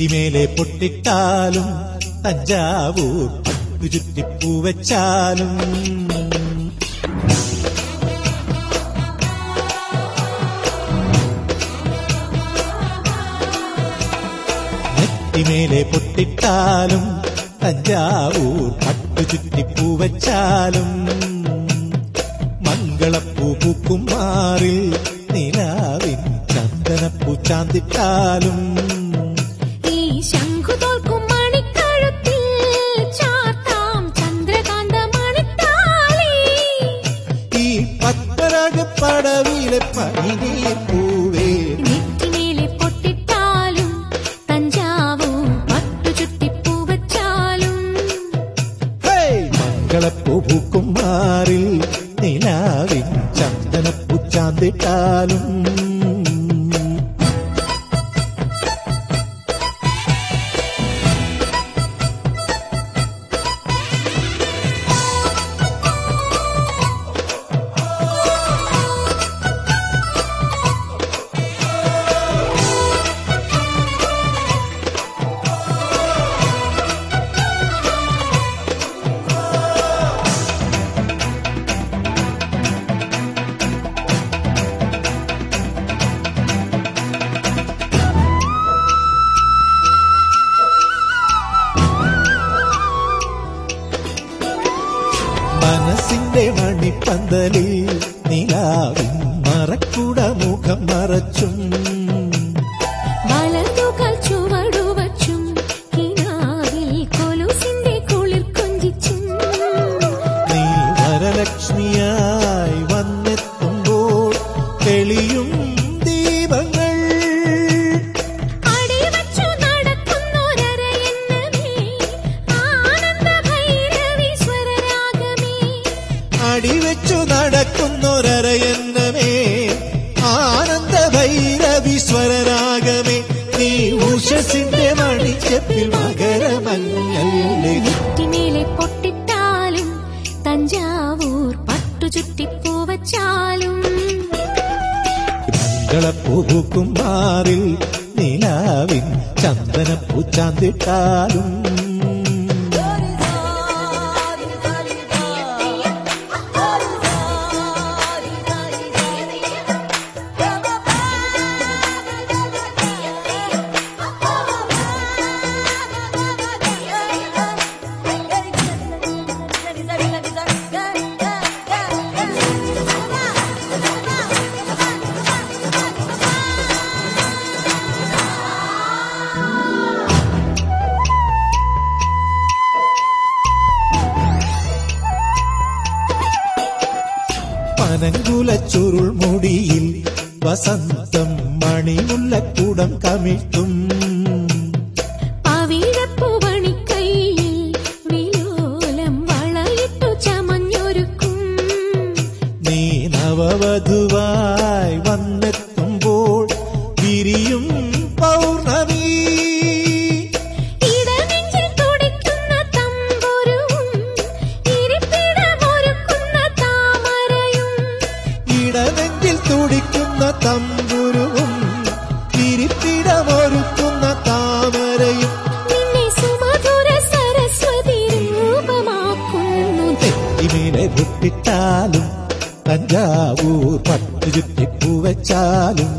നെറ്റിമേലെ പൊട്ടിട്ടാലും തഞ്ചാവൂർ പട്ടു ചുറ്റിപ്പൂ വെച്ചാലും നെറ്റിമേലെ പൊട്ടിട്ടാലും തഞ്ചാവൂർ പട്ടു ചുറ്റിപ്പൂ വെച്ചാലും മംഗളപ്പൂ പൂക്കും മാറിൽ നിലാവിൻ ചന്ദനപ്പൂ ചാന്തിട്ടാലും ഈ ശംഖു തോൽക്കും മണിക്കഴുത്തിൽ ചാർത്താം ചന്ദ്രകാന്ത മണിത്താലി ഈ പത്മരാഗപ്പടവിലെ പനിനീർ പൂവേ നെറ്റിമേലെ പൊട്ടിട്ടാലും തഞ്ചാവൂർ പട്ടു ചുറ്റിപ്പൂ വച്ചാലും ഹേയ്! മംഗളപ്പൂ പൂക്കും മാറിൽ നിലാവിൻ ചന്ദനപ്പൂ ചാന്തിട്ടാലും മനസ്സിന്റെ മണിപ്പന്തലിൽ നിലാവിൻ മറക്കുട മുഖം മറച്ചും വലതുകാൽ ചുവടുവച്ചും കിനാവിൽ കൊലുസിന്റെ കുളിർ കൊഞ്ചിച്ചും നീ വരലക്ഷ്മിയായി വന്നെത്തുമ്പോൾ തെളിയും ദീപങ്ങൾ അടിവച്ചു നടക്കുന്നൊരരയെന്നമേ ആനന്ദ ഭൈരവി സ്വരരാഗമേ അടിവെച്ചു നടക്കുന്നൊരരയന്നമേ ആനന്ദ ഭൈരവി സ്വരരാഗമേ നീ ഉഷസിന്റെ മണിച്ചപ്പിൽ മകരമഞ്ഞല്ലേ നെറ്റിമേലെ പൊട്ടിട്ടാലും തഞ്ചാവൂർ പട്ടു ചുറ്റിപ്പൂ വച്ചാലും മംഗളപ്പൂക്കും മാറിൽ നിലാവിൻ ചന്ദനപ്പൂ ചാന്തിട്ടാലും പനങ്കുല ചുരുൾ മുടിയിൽ വസന്തം മണിമുല്ലക്കൂടം കമിഴ്ത്തും പവിഴപ്പൂവണിക്കൈയിൽ വിലോലം വളയിട്ടു ചമഞ്ഞൊരുക്കും നീ നവവധുവായി വന്നെത്തുമ്പോൾ വിരിയും പൗർണമി ഇടനെഞ്ചിൽ തുടിക്കുന്ന തമ്പുരുവും ഇരിപ്പിടമൊരുക്കുന്ന താമരയും ഇടനെഞ്ചിൽ തുടിക്കുന്ന തമ്പുരുവും ഇരിപ്പിടമൊരുക്കുന്ന താമരയും നിന്നെ സുമധുര സരസ്വതി രൂപമാക്കുന്നു നെറ്റിമേലെ പൊട്ടിട്ടാലും തഞ്ചാവൂർ പട്ടു ചുറ്റിപ്പൂ വെച്ചാലും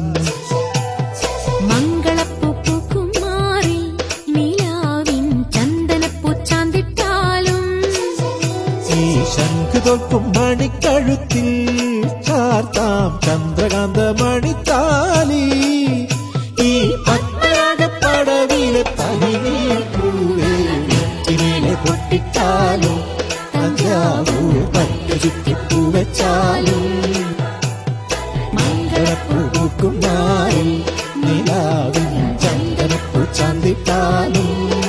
മംഗളപ്പൂപ്പൂക്കും മാറി നിലാവിൻ ചന്ദനപ്പൂ ചാന്തിട്ടാലും ഈ ശംഖ് തൊട്ടും മണിക്കഴുത്തിൽ ചാർത്താം ചന്ദ്രകാന്ത മണിത്താലി ഈ പത്മരാഗപ്പടവിലെ പനിനീർപ്പൂവേ നെറ്റിമേലെ പൊട്ടിട്ടാലും തഞ്ചാവൂർ പട്ടു ചുറ്റിപ്പൂ വെച്ചാലും മംഗളപ്പൂക്കും നാളിൽ നിലാവിൻ ചന്ദനപ്പൂ ചാന്തിട്ടാലും